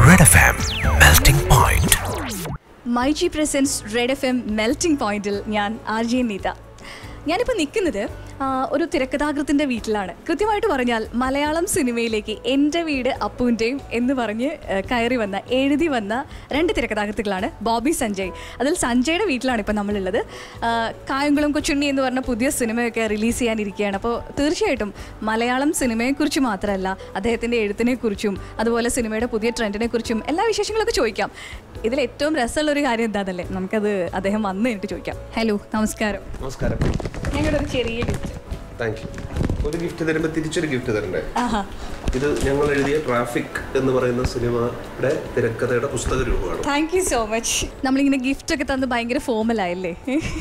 Red FM Melting Point. My G presence red F M melting പോയിന്റിൽ ഞാൻ R J Neetha ഞാനിപ്പോൾ നിൽക്കുന്നത് ആ, ഒരു തിരക്കഥാകൃത്തിൻ്റെ വീട്ടിലാണ് കൃത്യമായിട്ട് പറഞ്ഞാൽ മലയാളം സിനിമയിലേക്ക് എൻ്റെ വീട് അപ്പുവിൻ്റെയും എന്ന് പറഞ്ഞ് ആ, കയറി വന്ന എഴുതി വന്ന രണ്ട് തിരക്കഥാകൃത്തുക്കളാണ് ബോബി സഞ്ജയ് അതിൽ സഞ്ജയുടെ വീട്ടിലാണ് ഇപ്പോൾ നമ്മളുള്ളത് ആ, കായംകുളം കൊച്ചുണ്ണി എന്ന് പറഞ്ഞ പുതിയ സിനിമയൊക്കെ റിലീസ് ചെയ്യാനിരിക്കുകയാണ് അപ്പോൾ തീർച്ചയായിട്ടും മലയാളം സിനിമയെക്കുറിച്ച് മാത്രമല്ല അദ്ദേഹത്തിൻ്റെ എഴുത്തിനെക്കുറിച്ചും അതുപോലെ സിനിമയുടെ പുതിയ ട്രെൻഡിനെ കുറിച്ചും എല്ലാ വിശേഷങ്ങളൊക്കെ ചോദിക്കാം ഇതിൽ ഏറ്റവും രസമുള്ള ഒരു കാര്യം എന്താണെന്നല്ലേ നമുക്കത് അദ്ദേഹം വന്ന് കഴിഞ്ഞിട്ട് ചോദിക്കാം ഹലോ നമസ്കാരം നമസ്കാരം ഞങ്ങളുടെ ഒരു ചെറിയ ഗിഫ്റ്റ് താങ്ക് യു ഒരു ഗിഫ്റ്റ് തരുമ്പോൾ തിരിച്ചൊരു ഗിഫ്റ്റ് തരണ്ടേ ആഹാ ഇത് ഞങ്ങൾ എഴുതിയ ട്രാഫിക് എന്ന് പറയുന്ന സിനിമയുടെ തിരക്കഥയുടെ പുസ്തക രൂപമാണ് താങ്ക് യു സോ മച്ച് നമ്മളിങ്ങനെ ഗിഫ്റ്റ് ഒക്കെ തന്ന് ഭയങ്കര ഫോമലായല്ലേ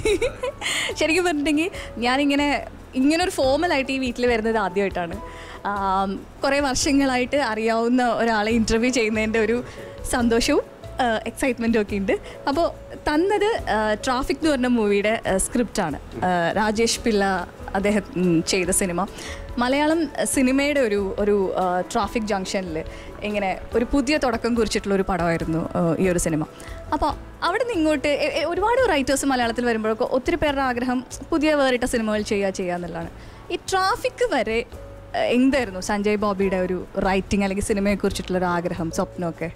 ശരിക്കും പറഞ്ഞിട്ടുണ്ടെങ്കിൽ ഞാനിങ്ങനെ ഇങ്ങനൊരു ഫോമലായിട്ട് ഈ വീട്ടിൽ വരുന്നത് ആദ്യമായിട്ടാണ് ആം, കുറേ വർഷങ്ങളായിട്ട് അറിയാവുന്ന ഒരാളെ ഇൻ്റർവ്യൂ ചെയ്യുന്നതിൻ്റെ ഒരു സന്തോഷവും എക്സൈറ്റ്മെൻറ്റും ഒക്കെ ഉണ്ട് അപ്പോൾ തന്നത് ട്രാഫിക് എന്ന് പറഞ്ഞ മൂവിയുടെ സ്ക്രിപ്റ്റാണ് രാജേഷ് പിള്ള അദ്ദേഹം ഉം, ചെയ്ത സിനിമ മലയാളം സിനിമയുടെ ഒരു ഒരു ട്രാഫിക് ജംഗ്ഷനിൽ ഇങ്ങനെ ഒരു പുതിയ തുടക്കം കുറിച്ചിട്ടുള്ള ഒരു പടമായിരുന്നു ആ, ഈ ഒരു സിനിമ അപ്പോൾ അവിടെ നിന്ന് ഇങ്ങോട്ട് എ- എ- ഒരുപാട് റൈറ്റേഴ്സ് മലയാളത്തിൽ വരുമ്പോഴൊക്കെ ഒത്തിരി പേരുടെ ആഗ്രഹം പുതിയ വേറിട്ട സിനിമകൾ ചെയ്യുക ചെയ്യുക എന്നുള്ളതാണ് ഈ ട്രാഫിക് വരെ ആ, എന്തായിരുന്നു സഞ്ജയ് ബോബിയുടെ ഒരു റൈറ്റിംഗ് അല്ലെങ്കിൽ സിനിമയെക്കുറിച്ചിട്ടുള്ള ഒരു ആഗ്രഹം സ്വപ്നമൊക്കെ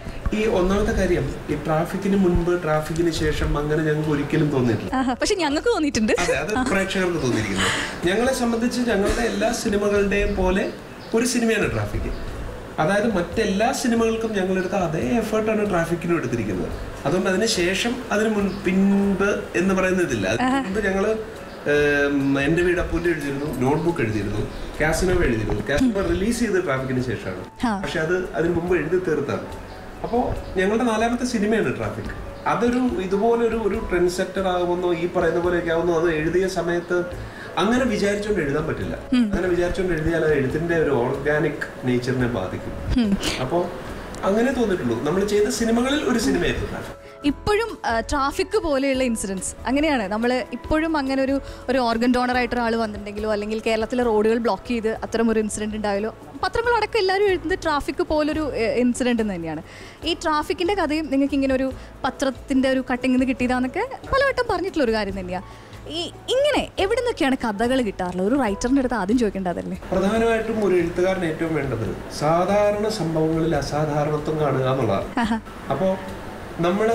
ഈ ഒന്നാമത്തെ കാര്യം ഈ ട്രാഫിക്കിന് മുൻപ് ട്രാഫിക്കിന് ശേഷം അങ്ങനെ ഞങ്ങൾക്ക് ഒരിക്കലും തോന്നിയിട്ടില്ല ആഹാ, പക്ഷെ ഞങ്ങൾക്ക് തോന്നിയിട്ടുണ്ട് അതെ അത് പ്രേക്ഷകർക്ക് തോന്നിയിരിക്കുന്നത് ഞങ്ങളെ സംബന്ധിച്ച് ഞങ്ങളുടെ എല്ലാ സിനിമകളുടെയും പോലെ ഒരു സിനിമയാണ് ട്രാഫിക് അതായത് മറ്റെല്ലാ സിനിമകൾക്കും ഞങ്ങളെടുത്ത അതേ എഫേർട്ടാണ് ട്രാഫിക്കിനും എടുത്തിരിക്കുന്നത് അതുകൊണ്ട് അതിന് ശേഷം അതിന് മുൻ പിൻപ് എന്ന് പറയുന്നതില്ല അതിന് മുൻപ് ഞങ്ങള് ഏം, എൻ്റെ വീട് അപ്പൂൻ്റെ എഴുതിയിരുന്നു നോട്ട്ബുക്ക് എഴുതിയിരുന്നു കാസിനോവ് എഴുതിയിരുന്നു കാസിനോവ് റിലീസ് ചെയ്ത് ട്രാഫിക്കിന് ശേഷമാണ് ആ. പക്ഷെ അത് അതിന് മുമ്പ് എഴുതി തീർത്താണ് അപ്പോൾ ഞങ്ങളുടെ നാലാമത്തെ സിനിമയാണ് ട്രാഫിക് അതൊരു ഇതുപോലെ ഒരു ഒരു ട്രെൻഡ് സെറ്റർ ആകുമെന്നോ ഈ പറയുന്ന പോലെയൊക്കെ ആവുന്നോ അത് എഴുതിയ സമയത്ത് അങ്ങനെ വിചാരിച്ചുകൊണ്ട് എഴുതാൻ പറ്റില്ല അങ്ങനെ വിചാരിച്ചുകൊണ്ട് എഴുതിയാൽ അത് എഴുത്തിന്റെ ഒരു ഓർഗാനിക് നേച്ചറിനെ ബാധിക്കും അപ്പോൾ അങ്ങനെ തോന്നിയിട്ടുള്ളൂ നമ്മൾ ചെയ്ത സിനിമകളിൽ ഒരു സിനിമയായിരുന്നു ട്രാഫിക് ഇപ്പോഴും ട്രാഫിക് പോലെയുള്ള ഇൻസിഡൻസ് അങ്ങനെയാണ് നമ്മൾ ഇപ്പോഴും അങ്ങനെ ഒരു ഒരു ഓർഗൻ ഡോണർ ആയിട്ട് ഒരാൾ വന്നിട്ടുണ്ടെങ്കിലോ അല്ലെങ്കിൽ കേരളത്തിലെ റോഡുകൾ ബ്ലോക്ക് ചെയ്ത് അത്തരം ഒരു ഇൻസിഡൻറ്റ് ഉണ്ടായാലോ പത്രങ്ങളടക്കം എല്ലാവരും എഴുതുന്നത് ട്രാഫിക് പോലൊരു ഇൻസിഡൻറ്റ് തന്നെയാണ് ഈ ട്രാഫിക്കിൻ്റെ കഥയും നിങ്ങൾക്ക് ഇങ്ങനെ ഒരു പത്രത്തിൻ്റെ ഒരു കട്ടിങ്ങിൽ നിന്ന് കിട്ടിയതാന്നൊക്കെ പലവട്ടം പറഞ്ഞിട്ടുള്ള ഒരു കാര്യം തന്നെയാണ് ഈ ഇങ്ങനെ എവിടെ നിന്നൊക്കെയാണ് കഥകൾ കിട്ടാറുള്ളത് ഒരു റൈറ്ററിൻ്റെ അടുത്ത് ആദ്യം ചോദിക്കേണ്ടതല്ലേ പ്രധാനമായിട്ടും ഒരു എഴുത്തുകാരന് ഏറ്റവും വേണ്ടത് സാധാരണ സംഭവങ്ങളിൽ അസാധാരണത്വം കാണുക എന്നുള്ളതാണ് അപ്പോൾ നമ്മൾ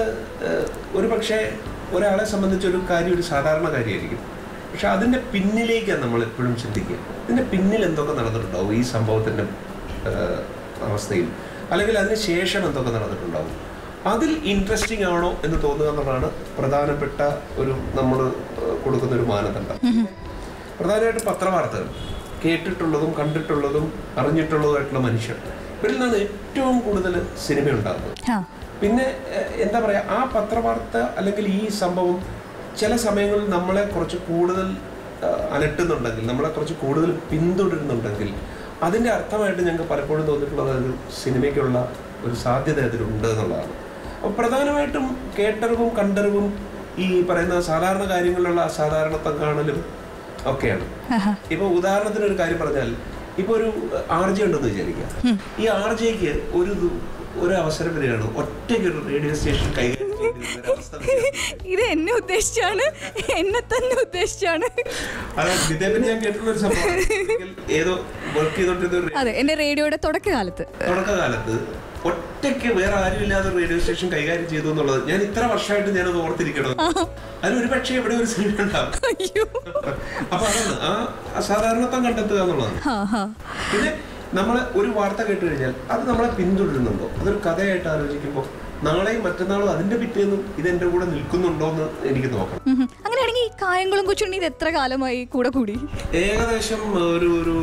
ഒരു പക്ഷേ ഒരാളെ സംബന്ധിച്ച് ഒരു കാര്യം ഒരു സാധാരണ കാര്യമായിരിക്കും പക്ഷെ അതിൻ്റെ പിന്നിലേക്കാണ് നമ്മൾ എപ്പോഴും ചിന്തിക്കുക ഇതിൻ്റെ പിന്നിൽ എന്തൊക്കെ നടന്നിട്ടുണ്ടാവും ഈ സംഭവത്തിൻ്റെ ഏഹ്, അവസ്ഥയിൽ അല്ലെങ്കിൽ അതിന് ശേഷം എന്തൊക്കെ നടന്നിട്ടുണ്ടാവും അതിൽ ഇൻട്രസ്റ്റിംഗ് ആണോ എന്ന് തോന്നുക എന്നുള്ളതാണ് പ്രധാനപ്പെട്ട ഒരു നമ്മൾ കൊടുക്കുന്ന ഒരു മാനദണ്ഡം പ്രധാനമായിട്ടും പത്രവാർത്തകൾ കേട്ടിട്ടുള്ളതും കണ്ടിട്ടുള്ളതും അറിഞ്ഞിട്ടുള്ളതുമായിട്ടുള്ള മനുഷ്യർ ഇവരിൽ നിന്നാണ് ഏറ്റവും കൂടുതൽ സിനിമ ഉണ്ടാകുന്നത് ആ പിന്നെ എഹ്, എന്താ പറയുക ആ പത്രവാർത്ത അല്ലെങ്കിൽ ഈ സംഭവം ചില സമയങ്ങളിൽ നമ്മളെ കുറച്ച് കൂടുതൽ അഹ്, അലട്ടുന്നുണ്ടെങ്കിൽ നമ്മളെ കുറച്ച് കൂടുതൽ പിന്തുടരുന്നുണ്ടെങ്കിൽ അതിൻ്റെ അർത്ഥമായിട്ട് ഞങ്ങൾക്ക് പലപ്പോഴും തോന്നിയിട്ടുള്ളത് ഒരു സിനിമയ്ക്കുള്ള ഒരു സാധ്യത അതിലുണ്ട് എന്നുള്ളതാണ് അപ്പോൾ പ്രധാനമായിട്ടും കേട്ടറിവും കണ്ടറിവും ഈ പറയുന്ന സാധാരണ കാര്യങ്ങളിലുള്ള അസാധാരണത്വം കാണലും ഒക്കെയാണ് ഇപ്പൊ ഉദാഹരണത്തിന് ഒരു കാര്യം പറഞ്ഞാൽ ഇപ്പൊ ഒരു ആർ ജെ ഉണ്ടെന്ന് വിചാരിക്കുക ഈ ആർ ജെക്ക് ഒരു ദു- ഒരു അവസരം വരികയാണ് ഒറ്റയ്ക്ക് ഒരു റേഡിയോ സ്റ്റേഷൻ കൈകാര്യം ചെയ്തിരുന്ന ഒരു അവസ്ഥ വരികയാണ്. ഇത് എന്നെ ഉദ്ദേശിച്ചാണ് എന്നെ തന്നെ ഉദ്ദേശിച്ചാണ് അത് ഇതേപ്പറ്റി ഞാൻ കേട്ടിട്ടുള്ള ഒരു സംഭവം ഒരിക്കൽ ഏതോ വർക്ക് ചെയ്തോണ്ടിരുന്ന ഒരു അതെ എൻ്റെ റേഡിയോയുടെ തുടക്കകാലത്ത് തുടക്കകാലത്ത് ഒറ്റയ്ക്ക് വേറെ ആരുമില്ലാതെ റേഡിയോ സ്റ്റേഷൻ കൈകാര്യം ചെയ്തു എന്നുള്ളത് ഞാൻ ഇത്ര വർഷമായിട്ട് ഞാനത് ഓർത്തിരിക്കണം അതിൽ ഒരു പക്ഷേ എവിടെ ഒരു സിനിമ ഉണ്ടാവും അയ്യോ അപ്പൊ അതാണ് ആ അസാധാരണത്വം കണ്ടെത്തുക എന്നുള്ളതാണ് ഹാ ഹാ പിന്നെ നമ്മൾ ഒരു വാർത്ത കേട്ട് കഴിഞ്ഞാൽ അത് നമ്മളെ പിന്തുടരുന്നുണ്ടോ അതൊരു കഥയായിട്ട് ആലോചിക്കുമ്പോൾ നാളെയും മറ്റന്നാളും അതിന്റെ പിറ്റേന്നും ഇത് എന്റെ കൂടെ നിൽക്കുന്നുണ്ടോ എന്ന് എനിക്ക് നോക്കണം ഉം ഹും. അങ്ങനെയാണെങ്കിൽ ഈ കായംകുളം കൊച്ചുണ്ണി ഇത് എത്ര കാലമായി കൂടെ കൂടി ഏകദേശം ഒരു ഒരു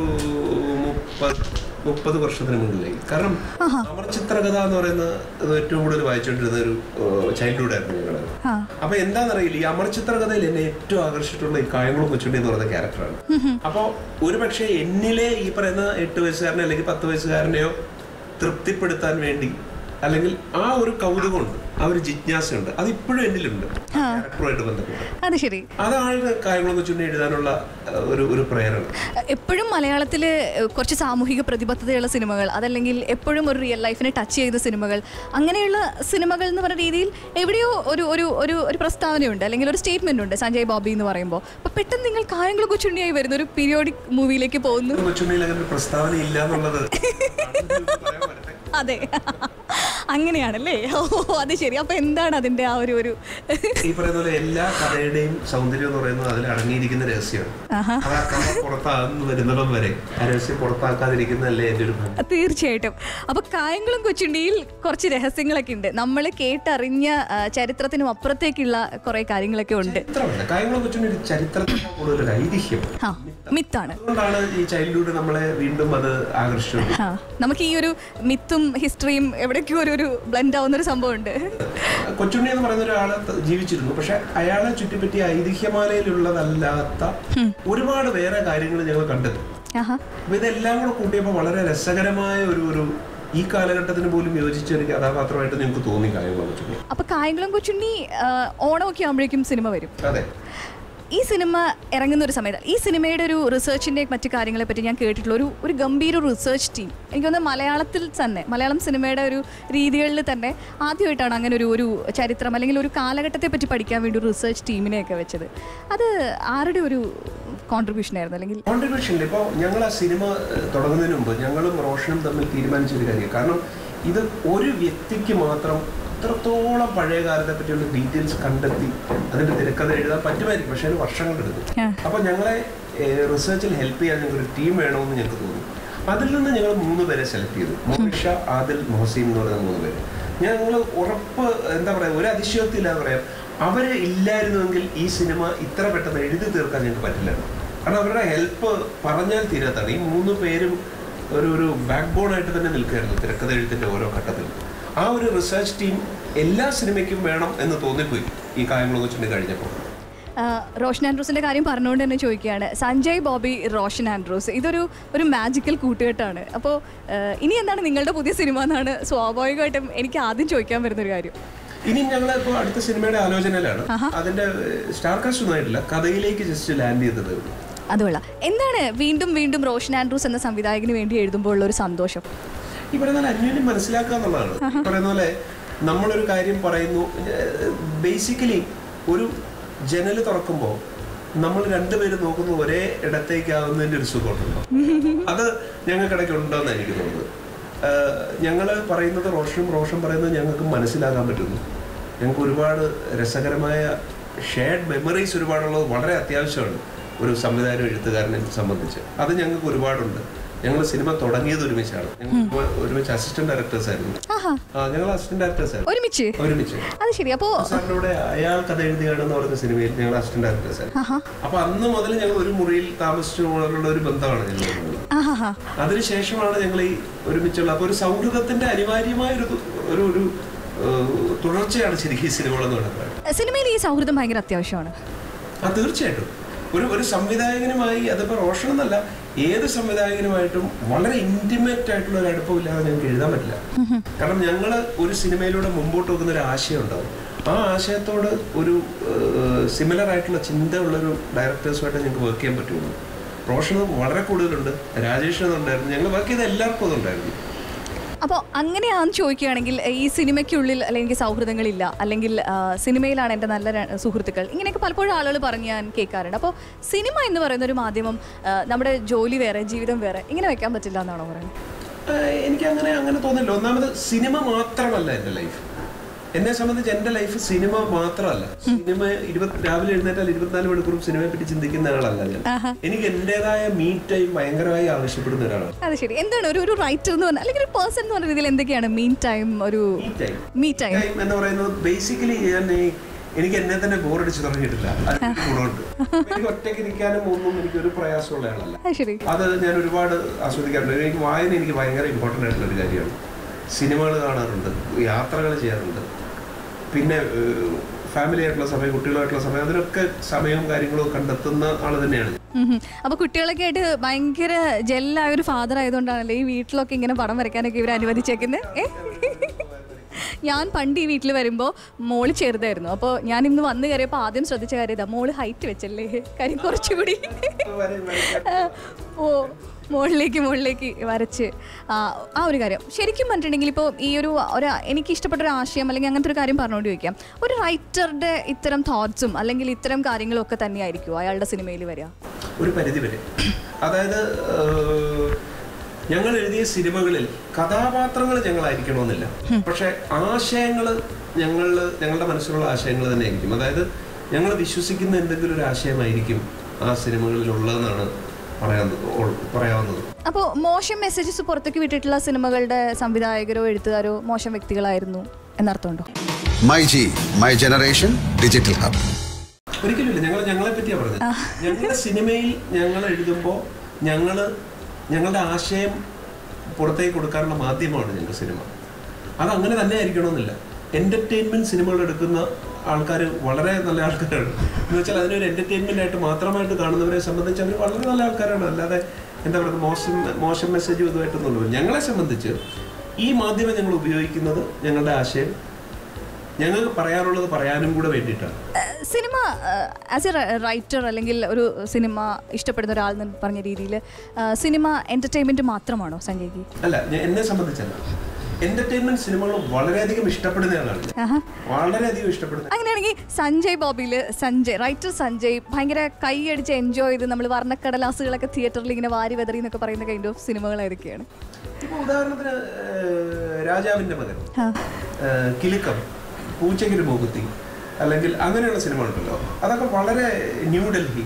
മുപ്പത് മുപ്പത് വർഷത്തിന് മുന്നിലായി കാരണം അമർ ചിത്രകഥ എന്ന് പറയുന്ന ഇത് ഏറ്റവും കൂടുതൽ വായിച്ചുകൊണ്ടിരുന്ന ഒരു ചൈൽഡ്ഹുഡ് ആയിരുന്നു ഞങ്ങള് ആ അപ്പൊ എന്താണെന്നറിയില്ല ഈ അമർ ചിത്രകഥയിൽ എന്നെ ഏറ്റവും ആകർഷിച്ചിട്ടുള്ള ഈ കായംകുളം കൊച്ചുണ്ടി എന്ന് പറയുന്ന ക്യാരക്ടറാണ് അപ്പോൾ ഒരു പക്ഷേ എന്നിലെ ഈ പറയുന്ന എട്ട് വയസ്സുകാരനെ അല്ലെങ്കിൽ പത്ത് വയസ്സുകാരനെയോ തൃപ്തിപ്പെടുത്താൻ വേണ്ടി അല്ലെങ്കിൽ ആ ഒരു കൗതുകമുണ്ട് ആ ഒരു ജിജ്ഞാസയുണ്ട് അത് ഇപ്പോഴും എന്നിലുണ്ട് ക്യാരക്ടറുമായിട്ട് ബന്ധപ്പെട്ട് അത് ശരി അതാണ് കാര്യങ്ങളൊക്കെ ചുണ്ടി എഴുതാനുള്ള അഹ്, ഒരു ഒരു പ്രേരണ എപ്പോഴും മലയാളത്തിൽ കുറച്ച് സാമൂഹിക പ്രതിബദ്ധതയുള്ള സിനിമകൾ അതല്ലെങ്കിൽ എപ്പോഴും ഒരു റിയൽ ലൈഫിനെ ടച്ച് ചെയ്ത സിനിമകൾ അങ്ങനെയുള്ള സിനിമകൾ എന്ന് പറയുന്ന രീതിയിൽ എവിടെയോ ഒരു ഒരു ഒരു ഒരു പ്രസ്താവനയുണ്ട് അല്ലെങ്കിൽ ഒരു സ്റ്റേറ്റ്മെന്റ് ഉണ്ട് സഞ്ജയ് ബോബി എന്ന് പറയുമ്പോൾ അപ്പോൾ പെട്ടെന്ന് നിങ്ങൾ കായംകുളം കൊച്ചുണ്ണിയായി വരുന്ന ഒരു പീരിയോഡിക് മൂവിയിലേക്ക് പോകുന്നു കൊച്ചുണ്ണിയിൽ അങ്ങനെ ഒരു പ്രസ്താവന ഇല്ല എന്നുള്ളത് പറയാൻ പറ്റട്ടെ. അതെ അങ്ങനെയാണല്ലേ ഓ അത് ശരി അപ്പോൾ എന്താണ് അതിൻ്റെ ആ ഒരു ഒരു ഈ പറയുന്ന പോലെ എല്ലാ കഥയുടെയും സൗന്ദര്യം എന്ന് പറയുന്നത് അതിൽ അടങ്ങിയിരിക്കുന്ന രഹസ്യമാണ് ആഹാ. അത് ആ കഥ പുറത്താകുന്നു വരുന്നിടം വരെ ആ രഹസ്യം പുറത്താക്കാതിരിക്കുന്നതല്ലേ എൻ്റെ ഒരു ഭംഗി തീർച്ചയായിട്ടും അപ്പോൾ കായംകുളം കൊച്ചുണ്ടിയിൽ കുറച്ച് രഹസ്യങ്ങളൊക്കെ ഉണ്ട് നമ്മൾ കേട്ടറിഞ്ഞ ആ, ചരിത്രത്തിനും അപ്പുറത്തേക്കുള്ള കുറേ കാര്യങ്ങളൊക്കെ ഉണ്ട് ചരിത്രമല്ല കാര്യങ്ങളെ കൊച്ചുണ്ണി ഒരു ചരിത്രത്തിനേക്കാൾ കൂടുതൽ ഒരു ഐതിഹ്യം ആ മിത്താണ് അതുകൊണ്ടാണ് ഈ ചൈൽഡ്ഹുഡ് നമ്മളെ വീണ്ടും അത് ആകർഷിച്ചത് ആ നമുക്ക് ഈ ഒരു മിത്തും ഹിസ്റ്ററിയും എവിടേക്കോ ഒരു ഒരു ബ്ലെൻഡ് ആവുന്ന ഒരു സംഭവമുണ്ട് കൊച്ചുണ്ണി എന്ന് പറയുന്ന ഒരാള് ത- ജീവിച്ചിരുന്നു പക്ഷെ അയാളെ ചുറ്റിപ്പറ്റി ഐതിഹ്യമാലയിലുള്ളതല്ലാത്ത ഒരുപാട് വേറെ കാര്യങ്ങൾ ഞങ്ങൾ കണ്ടെത്തും ആഹാ അപ്പൊ ഇതെല്ലാം കൂടെ കൂട്ടിയപ്പോൾ വളരെ രസകരമായ ഒരു ഒരു ഈ കാലഘട്ടത്തിന് പോലും യോജിച്ച ഒരു കഥാപാത്രമായിട്ട് നിങ്ങൾക്ക് തോന്നി കാര്യങ്ങളെ കൊച്ചുണ്ണി അപ്പോൾ കായംകുളം കൊച്ചുണ്ണി ആ, ഓണമൊക്കെ ആകുമ്പോഴേക്കും സിനിമ വരും അതെ ഈ സിനിമ ഇറങ്ങുന്ന ഒരു സമയത്ത് ഈ സിനിമയുടെ ഒരു റിസർച്ചിൻ്റെ മറ്റു കാര്യങ്ങളെ പറ്റി ഞാൻ കേട്ടിട്ടുള്ള ഒരു ഒരു ഗംഭീര റിസർച്ച് ടീം എനിക്ക് തോന്നുന്നത് മലയാളത്തിൽ തന്നെ മലയാളം സിനിമയുടെ ഒരു രീതികളിൽ തന്നെ ആദ്യമായിട്ടാണ് അങ്ങനെ ഒരു ഒരു ചരിത്രം അല്ലെങ്കിൽ ഒരു കാലഘട്ടത്തെ പറ്റി പഠിക്കാൻ വേണ്ടി ഒരു റിസർച്ച് ടീമിനെയൊക്കെ വെച്ചത് അത് ആരുടെ ഒരു കോൺട്രിബ്യൂഷൻ ആയിരുന്നു അല്ലെങ്കിൽ കോൺട്രിബ്യൂഷൻ ഇപ്പോൾ ഞങ്ങൾ ആ സിനിമ ഏഹ്, തുടങ്ങുന്നതിന് മുമ്പ് ഞങ്ങളും റോഷനും തമ്മിൽ തീരുമാനിച്ച ഒരു കാര്യം കാരണം ഇത് ഒരു വ്യക്തിക്ക് മാത്രം ഇത്രത്തോളം പഴയ കാലത്തെ പറ്റിയുള്ള ഡീറ്റെയിൽസ് കണ്ടെത്തി അതിന്റെ തിരക്കഥ എഴുതാൻ പറ്റുമായിരിക്കും പക്ഷേ അതിന് വർഷങ്ങളെടുക്കും ആ. അപ്പോൾ ഞങ്ങളെ റിസർച്ചിൽ ഹെൽപ്പ് ചെയ്യാൻ ഞങ്ങൾക്ക് ഒരു ടീം വേണമെന്ന് ഞങ്ങൾക്ക് തോന്നി അതിൽ നിന്ന് ഞങ്ങൾ മൂന്ന് പേരെ സെലക്ട് ചെയ്തു മോഹിഷ ആദിൽ മൊഹസീൻ എന്ന് പറയുന്ന മൂന്ന് പേര് ഞങ്ങൾ ഉറപ്പ് എന്താ പറയുക ഒരു അതിശയോക്തിയില്ലാന്ന് പറയാം അവര് ഇല്ലായിരുന്നുവെങ്കിൽ ഈ സിനിമ ഇത്ര പെട്ടെന്ന് എഴുതി തീർക്കാൻ ഞങ്ങൾക്ക് പറ്റില്ലായിരുന്നു കാരണം അവരുടെ ഹെൽപ്പ് പറഞ്ഞാൽ തീരാത്താണ് ഈ മൂന്ന് പേരും ഒരു ഒരു ബാക്ക് ബോൺ ആയിട്ട് തന്നെ നിൽക്കുകയായിരുന്നു തിരക്കഥ എഴുത്തിന്റെ ഓരോ ഘട്ടത്തിലും ആ ഒരു റിസർച്ച് ടീം എല്ലാ സിനിമയ്ക്കും വേണം എന്ന് തോന്നിപ്പോയി ഈ കായംകുളം കൊച്ചിന് കഴിഞ്ഞപ്പോൾ ആ, റോഷൻ ആൻഡ്രൂസിന്റെ കാര്യം പറഞ്ഞുകൊണ്ട് തന്നെ ചോദിക്കുകയാണ് സഞ്ജയ് ബോബി റോഷൻ ആൻഡ്രൂസ് ഇതൊരു ഒരു മാജിക്കൽ കൂട്ടുകെട്ടാണ് അപ്പോൾ ഇനി എന്താണ് നിങ്ങളുടെ പുതിയ സിനിമ എന്നാണ് സ്വാഭാവികമായിട്ടും എനിക്ക് ആദ്യം ചോദിക്കാൻ വരുന്ന ഒരു കാര്യം ഇനി ഞങ്ങൾ ഇപ്പോൾ അടുത്ത സിനിമയുടെ ആലോചനയിലാണ് അതിന്റെ സ്റ്റാർ കാസ്റ്റ് ഒന്നും ആയിട്ടില്ല കഥയിലേക്ക് ജസ്റ്റ് ലാൻഡ് ചെയ്തതേ ഉള്ളൂ അതുകൊള്ള എന്താണ് വീണ്ടും വീണ്ടും റോഷൻ ആൻഡ്രൂസ് എന്ന സംവിധായകന് വേണ്ടി എഴുതുമ്പോൾ ഉള്ള ഒരു സന്തോഷം ഈ പറയുന്ന പോലെ അന്യോന്യം മനസ്സിലാക്കുക എന്നുള്ളതാണ് ഈ പറയുന്ന പോലെ നമ്മളൊരു കാര്യം പറയുന്നു ബേസിക്കലി ഒരു ജനല് തുറക്കുമ്പോൾ നമ്മൾ രണ്ടുപേരും നോക്കുന്നത് ഒരേ ഇടത്തേക്കാവുന്നതിന്റെ ഒരു സുഖമുണ്ടല്ലോ അത് ഞങ്ങൾക്കിടയ്ക്ക് ഉണ്ടോന്ന് എനിക്ക് തോന്നുന്നത് ഞങ്ങൾ പറയുന്നത് റോഷനും റോഷൻ പറയുന്നത് ഞങ്ങൾക്ക് മനസ്സിലാക്കാൻ പറ്റുന്നു ഞങ്ങൾക്ക് ഒരുപാട് രസകരമായ ഷെയർഡ് മെമ്മറീസ് ഒരുപാടുള്ളത് വളരെ അത്യാവശ്യമാണ് ഒരു സംവിധാനം എഴുത്തുകാരനെ സംബന്ധിച്ച് അത് ഞങ്ങൾക്ക് ഒരുപാടുണ്ട് ഞങ്ങൾ സിനിമ തുടങ്ങിയത് ഒരുമിച്ചാണ് ഞങ്ങൾ ഒരുമിച്ച് അസിസ്റ്റന്റ് ഡയറക്ടേഴ്സ് ആയിരുന്നു ആഹാ ആ ഞങ്ങൾ അസിസ്റ്റന്റ് ഡയറക്ടേഴ്സ് ആയിരുന്നു ഒരുമിച്ച് ഒരുമിച്ച് അത് ശരി അപ്പോൾ സാറിന്റെ കൂടെ അയാൾ കഥ എഴുതിയാണെന്ന് പറഞ്ഞ സിനിമയിൽ ഞങ്ങൾ അസിസ്റ്റന്റ് ഡയറക്ടേഴ്സ് ആയിരുന്നു ആഹാ അപ്പൊ അന്ന് മുതൽ ഞങ്ങൾ ഒരു മുറിയിൽ താമസിച്ചു പോലുള്ള ഒരു ബന്ധമാണ് ഞങ്ങൾ തമ്മിൽ. ആഹാ അതിനുശേഷമാണ് ഞങ്ങൾ ഈ ഒരുമിച്ചുള്ള അപ്പൊ ഒരു സൗഹൃദത്തിന്റെ അനിവാര്യമായ ഒരു ഒരു ഒരു ഏഹ്, തുടർച്ചയാണ് ശരിക്കും ഈ സിനിമകളെന്ന് പറയുന്നത് സിനിമയിൽ ഈ സൗഹൃദം ഭയങ്കര അത്യാവശ്യമാണ് ആ തീർച്ചയായിട്ടും ഒരു ഒരു സംവിധായകനുമായി അതിപ്പോ റോഷൻ എന്നല്ല ഏത് സംവിധായകനുമായിട്ടും വളരെ ഇന്റിമേറ്റ് ആയിട്ടുള്ള ഒരു അടുപ്പമില്ലാതെ ഞങ്ങൾക്ക് എഴുതാൻ പറ്റില്ല കാരണം ഞങ്ങൾ ഒരു സിനിമയിലൂടെ മുമ്പോട്ട് വെക്കുന്ന ഒരു ആശയം ഉണ്ടാവും ആ ആശയത്തോട് ഒരു സിമിലർ ആയിട്ടുള്ള ചിന്ത ഉള്ള ഒരു ഡയറക്ടേഴ്സുമായിട്ട് ഞങ്ങൾക്ക് വർക്ക് ചെയ്യാൻ പറ്റുള്ളൂ റോഷന് വളരെ കൂടുതലുണ്ട് രാജേഷിന് ഉണ്ടായിരുന്നു ഞങ്ങൾ വർക്ക് ചെയ്ത എല്ലാവർക്കും അതുണ്ടായിരുന്നു അപ്പോൾ അങ്ങനെയാണെന്ന് ചോദിക്കുകയാണെങ്കിൽ ഈ സിനിമയ്ക്കുള്ളിൽ അല്ലെങ്കിൽ സൗഹൃദങ്ങളില്ല അല്ലെങ്കിൽ ആ, സിനിമയിലാണ് എൻ്റെ നല്ല ര- സുഹൃത്തുക്കൾ ഇങ്ങനെയൊക്കെ പലപ്പോഴും ആളുകൾ പറഞ്ഞ് ഞാൻ കേൾക്കാറുണ്ട് അപ്പോൾ സിനിമ എന്ന് പറയുന്ന ഒരു മാധ്യമം ആ, നമ്മുടെ ജോലി വേറെ ജീവിതം വേറെ ഇങ്ങനെ വെക്കാൻ പറ്റില്ല എന്നാണോ പറയുന്നത് ആഹ് എനിക്ക് അങ്ങനെ അങ്ങനെ തോന്നില്ല ഒന്നാമത് സിനിമ മാത്രമല്ല എൻ്റെ ലൈഫ് എന്നെ സംബന്ധിച്ച് എൻ്റെ ലൈഫ് സിനിമ മാത്രമല്ല സിനിമ ഇരുപത്തി രാവിലെ എഴുന്നേറ്റാൽ ഇരുപത്തിനാല് മണിക്കൂറും സിനിമയെ പറ്റി ചിന്തിക്കുന്ന ആളല്ല ഞാൻ എനിക്ക് എൻ്റെതായ മീ ടൈം ഭയങ്കരമായി ആവശ്യപ്പെടുന്ന ഒരാളാണ് അത് ശരി എന്താണ് ഒരു ഒരു റൈറ്റർ എന്ന് പറഞ്ഞാൽ അല്ലെങ്കിൽ ഒരു പേഴ്സൺ എന്ന് പറഞ്ഞ രീതിയിൽ എന്തൊക്കെയാണ് മീൻ ടൈം ഒരു me time me time time എന്ന് പറയുന്നത് ബേസിക്കലി ഞാൻ ഈ എനിക്ക് എന്നെ തന്നെ ബോറടിച്ച് തുടങ്ങിയിട്ടില്ല അതിന് ഗുണമുണ്ട് എനിക്ക് ഒറ്റയ്ക്ക് ഇരിക്കാനും ഒന്നും എനിക്ക് ഒരു പ്രയാസമുള്ള ആളല്ല അത് ശരി അത് ഞാൻ ഒരുപാട് ആസ്വദിക്കാറുണ്ട് എനിക്ക് വായന എനിക്ക് ഭയങ്കര ഇമ്പോർട്ടൻ്റ് ആയിട്ടുള്ള ഒരു കാര്യമാണ് സിനിമകൾ കാണാറുണ്ട് യാത്രകൾ ചെയ്യാറുണ്ട് പിന്നെ ഫാമിലി ആയിട്ടുള്ള സമയം കുട്ടികളായിട്ടുള്ള സമയം അതിനൊക്കെ സമയവും കാര്യങ്ങളും കണ്ടെത്തുന്ന ആൾ തന്നെയാണ് ഞാൻ. അപ്പോൾ കുട്ടികളൊക്കെ ആയിട്ട് ഭയങ്കര ജെല്ലായ ഒരു ഫാദർ ആയതുകൊണ്ടാണല്ലേ ഈ വീട്ടിലൊക്കെ ഇങ്ങനെ പടം വരയ്ക്കാനൊക്കെ ഇവർ അനുവദിച്ചേക്കുന്നത് ഏ ഞാൻ പണ്ട് ഈ വീട്ടിൽ വരുമ്പോൾ മോള് ചെറുതായിരുന്നു അപ്പോൾ ഞാൻ ഇന്ന് വന്ന് കയറിയപ്പോൾ ആദ്യം ശ്രദ്ധിച്ച കാര്യം ഇതാ മോള് ഹൈറ്റ് വെച്ചല്ലേ കാര്യം കുറച്ചുകൂടി ഓ മുകളിലേക്ക് മുകളിലേക്ക് വരച്ച് ആ, ആ ഒരു കാര്യം ശരിക്കും പറഞ്ഞിട്ടുണ്ടെങ്കിൽ ഇപ്പോൾ ഈ ഒരു ഒരു എനിക്ക് ഇഷ്ടപ്പെട്ട ഒരു ആശയം അല്ലെങ്കിൽ അങ്ങനത്തെ ഒരു കാര്യം പറഞ്ഞുകൊണ്ട് ചോദിക്കാം ഒരു റൈറ്ററുടെ ഇത്തരം തോട്ട്സും അല്ലെങ്കിൽ ഇത്തരം കാര്യങ്ങളും ഒക്കെ തന്നെയായിരിക്കും അയാളുടെ സിനിമയിൽ വരിക ഒരു പരിധി വരെ അതായത് ഏഹ്, ഞങ്ങൾ എഴുതിയ സിനിമകളിൽ കഥാപാത്രങ്ങൾ ഞങ്ങളായിരിക്കണമെന്നില്ല പക്ഷെ ആശയങ്ങൾ ഞങ്ങൾ ഞങ്ങളുടെ മനസ്സിലുള്ള ആശയങ്ങൾ തന്നെ ആയിരിക്കും അതായത് ഞങ്ങൾ വിശ്വസിക്കുന്ന എന്തെങ്കിലും ഒരു ആശയമായിരിക്കും ആ സിനിമകളിൽ ഉള്ളതെന്നാണ് പറയാവുന്നത് ഉൾ- പറയാവുന്നത് അപ്പോൾ മോശം മെസ്സേജസ് പുറത്തേക്ക് വിട്ടിട്ടുള്ള സിനിമകളുടെ സംവിധായകരോ എഴുത്തുകാരോ മോശം വ്യക്തികളായിരുന്നു എന്നർത്ഥമുണ്ടോ my G my generation digital hub ഒരിക്കലുമില്ല ഞങ്ങൾ ഞങ്ങളെ പറ്റിയാ പറഞ്ഞത് ഞങ്ങളുടെ സിനിമയിൽ ഞങ്ങൾ എഴുതുമ്പോൾ ഞങ്ങൾ ഞങ്ങളുടെ ആശയം പുറത്തേക്ക് കൊടുക്കാനുള്ള മാധ്യമമാണ് ഞങ്ങളുടെ സിനിമ അത് അങ്ങനെ തന്നെ ആയിരിക്കണമെന്നില്ല എന്റർടൈൻമെന്റ് സിനിമകൾ എടുക്കുന്ന ആൾക്കാർ വളരെ നല്ല ആൾക്കാരാണ് എന്ന് വെച്ചാൽ അതിനൊരു എന്റർടൈൻമെന്റ് ആയിട്ട് മാത്രമായിട്ട് കാണുന്നവരെ സംബന്ധിച്ച് അവർ വളരെ നല്ല ആൾക്കാരാണ് അല്ലാതെ എന്താ പറയുക മോശം മോശം മെസ്സേജും ഇതുമായിട്ടൊന്നുമില്ല ഞങ്ങളെ സംബന്ധിച്ച് ഈ മാധ്യമം ഞങ്ങൾ ഉപയോഗിക്കുന്നത് ഞങ്ങളുടെ ആശയം ഞങ്ങൾക്ക് പറയാനുള്ളത് പറയാനും കൂടെ വേണ്ടിയിട്ടാണ് ഏഹ് സിനിമ ആസ് എ റൈറ്റർ അല്ലെങ്കിൽ ഒരു സിനിമ ഇഷ്ടപ്പെടുന്ന ഒരാൾ എന്ന് പറഞ്ഞ രീതിയിൽ സിനിമ എൻ്റർടൈൻമെൻറ്റ് മാത്രമാണോ സഞ്ജയ്ക്ക് അല്ല ഞാൻ എന്നെ സംബന്ധിച്ചല്ല എന്റർടൈൻമെന്റ് സിനിമകൾ വളരെയധികം ഇഷ്ടപ്പെടുന്ന ആളാണ് ഞാൻ. ആഹാ. വളരെയധികം ഇഷ്ടപ്പെടുന്ന അങ്ങനെയാണെങ്കിൽ സഞ്ജയ് ബോബിയിൽ സഞ്ജയ് റൈറ്റർ സഞ്ജയ് ഭയങ്കര കൈയടിച്ച് എൻജോയ് ചെയ്ത് നമ്മൾ വർണ്ണക്കടലാസുകളൊക്കെ തിയേറ്ററിൽ ഇങ്ങനെ വാരി വെതറി എന്നൊക്കെ പറയുന്ന കൈൻഡ് ഓഫ് സിനിമകൾ ഏതൊക്കെയാണ് ഇപ്പൊ ഉദാഹരണത്തിന് ഏഹ്, രാജാവിന്റെ മകൻ ആ. ഏഹ്, കിലുക്കം പൂച്ചയ്ക്കൊരു മൂകുത്തി അല്ലെങ്കിൽ അങ്ങനെയുള്ള സിനിമകളുണ്ടല്ലോ അതൊക്കെ വളരെ ന്യൂഡൽഹി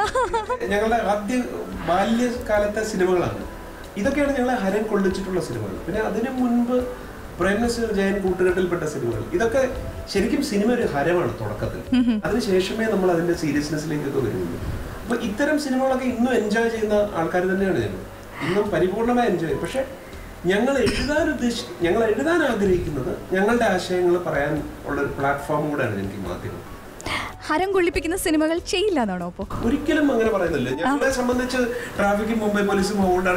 ഞങ്ങളുടെ ആദ്യ ബാല്യകാലത്തെ സിനിമകളാണ് ഇതൊക്കെയാണ് ഞങ്ങളെ ഹരം കൊള്ളിച്ചിട്ടുള്ള സിനിമകൾ പിന്നെ അതിനു മുൻപ് പ്രേംനസീർ ജയൻ കൂട്ടുകെട്ടിൽപ്പെട്ട സിനിമകൾ ഇതൊക്കെ ശരിക്കും സിനിമ ഒരു ഹരമാണ് തുടക്കത്തിൽ അതിനുശേഷമേ നമ്മൾ അതിന്റെ സീരിയസ്നെസ്സിലേക്കൊക്കെ വരുള്ളൂ അപ്പൊ ഇത്തരം സിനിമകളൊക്കെ ഇന്നും എൻജോയ് ചെയ്യുന്ന ആൾക്കാർ തന്നെയാണ് ഞങ്ങൾ ഇന്നും പരിപൂർണമായി എൻജോയ് ചെയ്യും പക്ഷെ ഞങ്ങൾ എഴുതാൻ ഉദ്ദേശി ഞങ്ങൾ എഴുതാൻ ആഗ്രഹിക്കുന്നത് ഞങ്ങളുടെ ആശയങ്ങൾ പറയാൻ ഉള്ള ഒരു പ്ലാറ്റ്ഫോം കൂടെയാണ് എനിക്ക് ഈ മാധ്യമം ഹരം കൊള്ളിപ്പിക്കുന്ന സിനിമകൾ ചെയ്യില്ല എന്നാണോ അപ്പോൾ ഒരിക്കലും അങ്ങനെ പറയുന്നില്ല ഞങ്ങളെ സംബന്ധിച്ച് ട്രാഫിക്കും മുംബൈ പോലീസും ഹോൾഡ്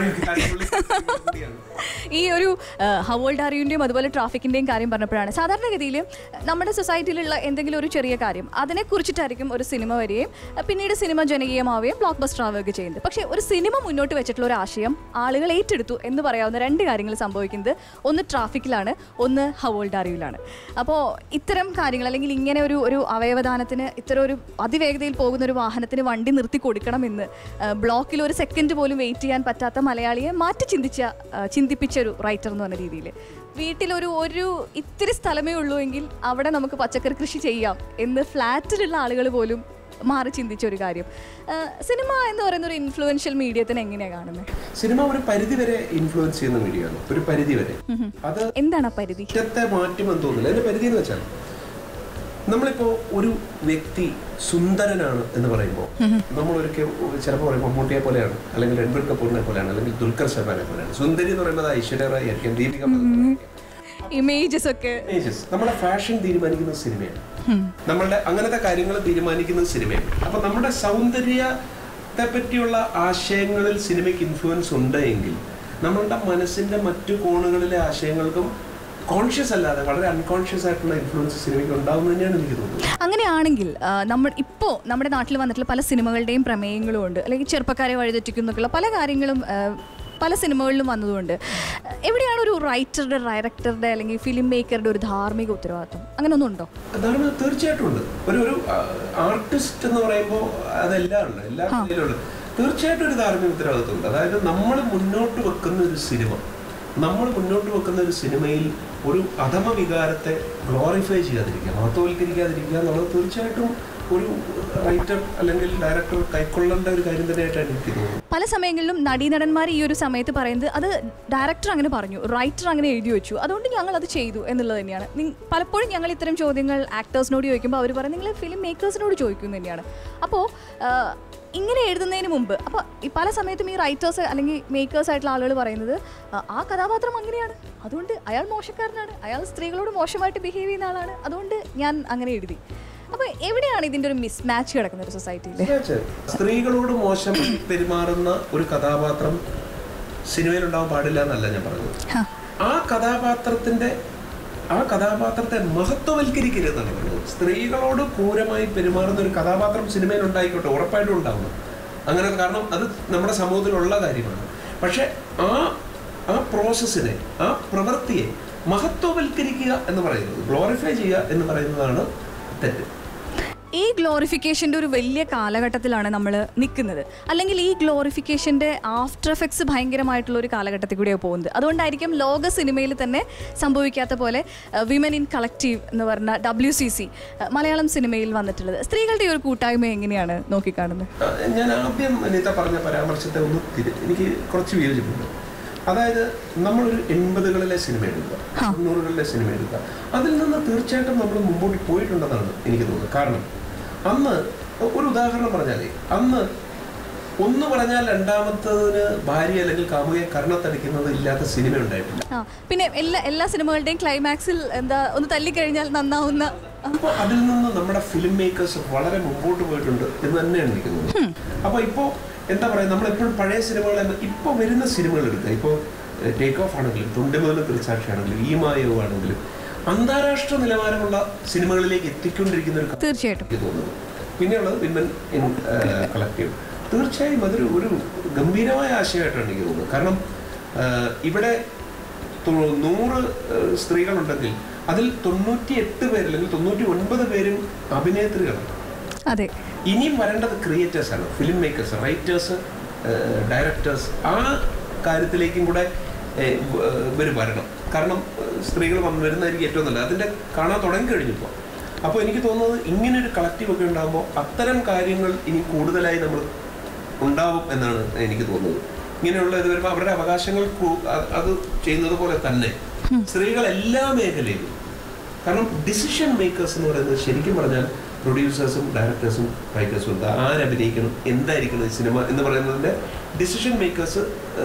കൂടിയാണ് ഈ ഒരു ഹവോൾഡ് അറിയുൻ്റെയും അതുപോലെ ട്രാഫിക്കിൻ്റെയും കാര്യം പറഞ്ഞപ്പോഴാണ് സാധാരണഗതിയിൽ നമ്മുടെ സൊസൈറ്റിയിലുള്ള എന്തെങ്കിലും ഒരു ചെറിയ കാര്യം അതിനെക്കുറിച്ചിട്ടായിരിക്കും ഒരു സിനിമ വരികയും അഹ് പിന്നീട് സിനിമ ജനകീയമാവുകയും ബ്ലോക്ക് ബസ്റ്റർ ആവുകയൊക്കെ ചെയ്യുന്നത് പക്ഷേ ഒരു സിനിമ മുന്നോട്ട് വെച്ചിട്ടുള്ള ഒരു ആശയം ആളുകൾ ഏറ്റെടുത്തു എന്ന് പറയാവുന്ന രണ്ട് കാര്യങ്ങൾ സംഭവിക്കുന്നത് ഒന്ന് ട്രാഫിക്കിലാണ് ഒന്ന് ഹവോൾഡ് അറിവിലാണ് അപ്പോൾ ഇത്തരം കാര്യങ്ങൾ അല്ലെങ്കിൽ ഇങ്ങനെ ഒരു ഒരു അവയവദാനത്തിന് ഇത്തരം ഒരു അതിവേഗതയിൽ പോകുന്ന ഒരു വാഹനത്തിന് വണ്ടി നിർത്തി കൊടുക്കണമെന്ന് ആ, ബ്ലോക്കിൽ ഒരു സെക്കൻഡ് പോലും വെയിറ്റ് ചെയ്യാൻ പറ്റാത്ത മലയാളിയെ മാറ്റി ചിന്തിച്ച ആ, ചിന്തിപ്പിച്ച ഒരു റൈറ്റർ എന്ന് പറഞ്ഞ രീതിയിൽ വീട്ടിലൊരു ഒരു ഇത്തിരി സ്ഥലമേ ഉള്ളൂ എങ്കിൽ അവിടെ നമുക്ക് പച്ചക്കറി കൃഷി ചെയ്യാം എന്ന് ഫ്ലാറ്റിലുള്ള ആളുകൾ പോലും മാറി ചിന്തിച്ച ഒരു കാര്യം ആ, സിനിമ എന്ന് പറയുന്ന ഒരു ഇൻഫ്ലുവൻഷ്യൽ മീഡിയത്തിന് എങ്ങനെയാണ് കാണുന്നത് സിനിമ ഒരു പരിധി വരെ ഇൻഫ്ലുവൻസ് ചെയ്യുന്ന മീഡിയയാണ് ഒരു പരിധി വരെ അത് എന്താണ് ആ പരിധി ഒറ്റത്തെ മാറ്റുമെന്ന് തോന്നുന്നില്ല അതിന്റെ പരിധി എന്ന് വെച്ചാൽ നമ്മളിപ്പോ ഒരു വ്യക്തി സുന്ദരനാണ് എന്ന് പറയുമ്പോൾ നമ്മൾ ഒരിക്കൽ ചിലപ്പോൾ പറയും മമ്മൂട്ടിയെ പോലെയാണ് അല്ലെങ്കിൽ രൺബീർ കപൂറിനെ പോലെയാണ് അല്ലെങ്കിൽ ദുൽഖർ സൽമാനെ പോലെയാണ് സുന്ദരി എന്ന് പറയുന്നത് ഐശ്വര്യ റായ് ആയിരിക്കും ദീപിക പദുക്കോൺ ഇമേജസ് ഒക്കെ ഇമേജസ് നമ്മുടെ ഫാഷൻ തീരുമാനിക്കുന്നത് സിനിമയാണ് നമ്മളുടെ അങ്ങനത്തെ കാര്യങ്ങൾ തീരുമാനിക്കുന്നത് സിനിമയാണ് അപ്പൊ നമ്മുടെ സൗന്ദര്യത്തെ പറ്റിയുള്ള ആശയങ്ങളിൽ സിനിമയ്ക്ക് ഇൻഫ്ലുവൻസ് ഉണ്ട് എങ്കിൽ നമ്മളുടെ മനസ്സിന്റെ മറ്റു കോണുകളിലെ ആശയങ്ങൾക്കും കോൺഷ്യസ് അല്ലാതെ വളരെ അൺകോൺഷ്യസ് ആയിട്ടുള്ള ഇൻഫ്ലുവൻസ് സിനിമയ്ക്ക് ഉണ്ടാവും തന്നെയാണ് എനിക്ക് തോന്നുന്നത് അങ്ങനെയാണെങ്കിൽ ആ, നമ്മൾ ഇപ്പോൾ നമ്മുടെ നാട്ടിൽ വന്നിട്ടുള്ള പല സിനിമകളുടെയും പ്രമേയങ്ങളും ഉണ്ട് അല്ലെങ്കിൽ ചെറുപ്പക്കാരെ വഴിതെറ്റിക്കുന്നൊക്കെയുള്ള പല കാര്യങ്ങളും ആ, പല സിനിമകളിലും വന്നതുകൊണ്ട് എവിടെയാണ് ഒരു റൈറ്ററുടെ ഡയറക്ടറുടെ അല്ലെങ്കിൽ ഫിലിം മേക്കറുടെ ഒരു ധാർമ്മിക ഉത്തരവാദിത്വം അങ്ങനെ ഒന്നും ഉണ്ടോ അതാണ് തീർച്ചയായിട്ടും ഉണ്ട് ഒരു ഒരു ആർട്ടിസ്റ്റ് എന്ന് പറയുമ്പോൾ അതെല്ലാം ഉണ്ട് എല്ലാ കലയിലും ഉണ്ട് തീർച്ചയായിട്ടും ഒരു ധാർമ്മിക ഉത്തരവാദിത്വം ഉണ്ട് അതായത് നമ്മൾ മുന്നോട്ട് വെക്കുന്ന ഒരു സിനിമ നമ്മൾ മുന്നോട്ട് വെക്കുന്ന ഒരു സിനിമയിൽ ഒരു അധമ വികാരത്തെ ഗ്ലോറിഫൈ ചെയ്യാതിരിക്കുക മഹത്വവൽക്കരിക്കാതിരിക്കുക എന്നുള്ളത് തീർച്ചയായിട്ടും ഒരു റൈറ്റർ അല്ലെങ്കിൽ ഡയറക്ടർ കൈക്കൊള്ളേണ്ട ഒരു കാര്യം തന്നെയായിട്ടാണ് എനിക്ക് തോന്നുന്നത് പല സമയങ്ങളിലും നടീനടന്മാർ ഈ ഒരു സമയത്ത് പറയുന്നത് അത് ഡയറക്ടർ അങ്ങനെ പറഞ്ഞു റൈറ്റർ അങ്ങനെ എഴുതി വെച്ചു അതുകൊണ്ട് ഞങ്ങൾ അത് ചെയ്തു എന്നുള്ളത് തന്നെയാണ് നിങ്- പലപ്പോഴും ഞങ്ങൾ ഇത്തരം ചോദ്യങ്ങൾ ആക്ടേഴ്സിനോട് ചോദിക്കുമ്പോൾ അവർ പറയും നിങ്ങൾ ഫിലിം മേക്കേഴ്സിനോട് ചോദിക്കും തന്നെയാണ് അപ്പോൾ ഇങ്ങനെ എഴുതുന്നതിന് മുമ്പ് അപ്പോൾ ഈ പല സമയത്തും ഈ റൈറ്റേഴ്സ് അല്ലെങ്കിൽ മേക്കേഴ്സ് ആയിട്ടുള്ള ആളുകൾ പറയുന്നത് "ആ, ആ കഥാപാത്രം അങ്ങനെയാണ് അതുകൊണ്ട് അയാൾ മോശക്കാരനാണ് അയാൾ സ്ത്രീകളോട് മോശമായിട്ട് ബിഹേവ് ചെയ്യുന്ന ആളാണ് അതുകൊണ്ട് ഞാൻ അങ്ങനെ എഴുതി അപ്പോൾ എവിടെയാണ് ഇതിൻ്റെ ഒരു മിസ് മാച്ച് കിടക്കുന്ന ഒരു സൊസൈറ്റിയിൽ തീർച്ചയായും. സ്ത്രീകളോട് മോശം പെരുമാറുന്ന ഒരു കഥാപാത്രം സിനിമയിൽ ഉണ്ടാവാൻ പാടില്ല എന്നല്ല ഞാൻ പറഞ്ഞത് ആ കഥാപാത്രത്തിന്റെ ആ കഥാപാത്രത്തെ മഹത്വവൽക്കരിക്കരുതെന്നാണ് പറഞ്ഞത് സ്ത്രീകളോട് ക്രൂരമായി പെരുമാറുന്ന ഒരു കഥാപാത്രം സിനിമയിൽ ഉണ്ടായിക്കോട്ടെ ഉറപ്പായിട്ടും ഉണ്ടാവണം അങ്ങനെ കാരണം അത് നമ്മുടെ സമൂഹത്തിലുള്ള കാര്യമാണ് പക്ഷെ ആ ആ പ്രോസസ്സിനെ ആ പ്രവൃത്തിയെ മഹത്വവൽക്കരിക്കുക എന്ന് പറയുന്നത് ഗ്ലോറിഫൈ ചെയ്യുക എന്ന് പറയുന്നതാണ് തെറ്റ് ഈ ഗ്ലോറിഫിക്കേഷൻ്റെ ഒരു വലിയ കാലഘട്ടത്തിലാണ് നമ്മൾ നിൽക്കുന്നത് അല്ലെങ്കിൽ ഈ ഗ്ലോറിഫിക്കേഷൻ്റെ ആഫ്റ്റർ എഫക്ട്സ് ഭയങ്കരമായിട്ടുള്ള ഒരു കാലഘട്ടത്തിൽ കൂടെയാണ് പോകുന്നത് അതുകൊണ്ടായിരിക്കും ലോക സിനിമയിൽ തന്നെ സംഭവിക്കാത്ത പോലെ വിമൻ ഇൻ കളക്റ്റീവ് എന്ന് പറഞ്ഞ ഡബ്ല്യു സി സി മലയാളം സിനിമയിൽ വന്നിട്ടുള്ളത് സ്ത്രീകളുടെ ഈ ഒരു കൂട്ടായ്മ എങ്ങനെയാണ് നോക്കിക്കാണുന്നത് ആ, ഞാൻ ആദ്യം അനിത പറഞ്ഞ പരാമർശത്തെ ഒന്ന് തിരി എനിക്ക് കുറച്ച് വിയോജിപ്പുണ്ട് അതായത് നമ്മളൊരു എൺപതുകളിലെ സിനിമ എടുക്കുക തൊണ്ണൂറുകളിലെ സിനിമ എടുക്കുക അതിൽ നിന്ന് തീർച്ചയായിട്ടും നമ്മൾ മുമ്പോട്ട് പോയിട്ടുണ്ടെന്നാണ് എനിക്ക് തോന്നുന്നത് കാരണം അന്ന് ഒരു ഉദാഹരണം പറഞ്ഞാലേ അന്ന് ഒന്ന് പറഞ്ഞാൽ രണ്ടാമത്തതിന് ഭാര്യ അല്ലെങ്കിൽ കാമുകയെ കർണത്തടിക്കുന്നത് ഇല്ലാത്ത സിനിമ ഉണ്ടായിട്ടില്ല ആ പിന്നെ എല്ലാ എല്ലാ സിനിമകളുടെയും ക്ലൈമാക്സിൽ എന്താ ഒന്ന് തല്ലിക്കഴിഞ്ഞാൽ നന്നാവുന്ന അപ്പോൾ അതിൽ നിന്ന് നമ്മുടെ ഫിലിം മേക്കേഴ്സ് വളരെ മുമ്പോട്ട് പോയിട്ടുണ്ട് എന്ന് തന്നെയാണ് എനിക്ക് തോന്നുന്നത് അപ്പോൾ ഇപ്പോൾ എന്താ പറയുക നമ്മളെപ്പോഴും പഴയ സിനിമകളെ ഇപ്പോൾ വരുന്ന സിനിമകൾ എടുക്കുക ഇപ്പോൾ ടേക്ക് ഓഫ് ആണെങ്കിലും തുണ്ടുമുതലും ദൃക്സാക്ഷിയാണെങ്കിലും ഈ മായവും ആണെങ്കിലും അന്താരാഷ്ട്ര നിലവാരമുള്ള സിനിമകളിലേക്ക് എത്തിക്കൊണ്ടിരിക്കുന്ന ഒരു കാര്യം തീർച്ചയായിട്ടും എനിക്ക് തോന്നുന്നത് പിന്നെയുള്ളത് വിമൻ ഇൻ കളക്റ്റീവ് തീർച്ചയായും അതൊരു ഒരു ഗംഭീരമായ ആശയമായിട്ടാണ് എനിക്ക് തോന്നുന്നത് കാരണം ആ, ഇവിടെ തൊ- നൂറ് ആ, സ്ത്രീകളുണ്ടെങ്കിൽ അതിൽ തൊണ്ണൂറ്റി എട്ട് പേര് അല്ലെങ്കിൽ തൊണ്ണൂറ്റി ഒൻപത് പേരും അഭിനേത്രികളാണ് അതെ ഇനിയും വരേണ്ടത് ക്രിയേറ്റേഴ്സ് ആണ് ഫിലിം മേക്കേഴ്സ് റൈറ്റേഴ്സ് ഡയറക്ടേഴ്സ് ആ കാര്യത്തിലേക്കും കൂടെ ഇവർ വരണം കാരണം സ്ത്രീകൾ വന്ന് വരുന്നതായിരിക്കും ഏറ്റവും നല്ലത് അതിൻ്റെ കാണാൻ തുടങ്ങി കഴിഞ്ഞപ്പോൾ അപ്പോൾ എനിക്ക് തോന്നുന്നത് ഇങ്ങനെ ഒരു കളക്റ്റീവ് ഒക്കെ ഉണ്ടാകുമ്പോൾ അത്തരം കാര്യങ്ങൾ ഇനി കൂടുതലായി നമ്മൾ ഉണ്ടാവും എന്നാണ് എനിക്ക് തോന്നുന്നത് ഇങ്ങനെയുള്ള ഇത് വരുമ്പോൾ അവരുടെ അവകാശങ്ങൾ കൂ- അത് അത് ചെയ്യുന്നത് പോലെ തന്നെ സ്ത്രീകൾ എല്ലാ മേഖലയിലും കാരണം ഡിസിഷൻ മേക്കേഴ്സ് എന്ന് പറയുന്നത് ശരിക്കും പറഞ്ഞാൽ പ്രൊഡ്യൂസേഴ്സും ഡയറക്ടേഴ്സും റൈറ്റേഴ്സും ഉണ്ട് ആരഭിനയിക്കണം എന്തായിരിക്കണം ഈ സിനിമ എന്ന് പറയുന്നതിൻ്റെ ഡിസിഷൻ മേക്കേഴ്സ്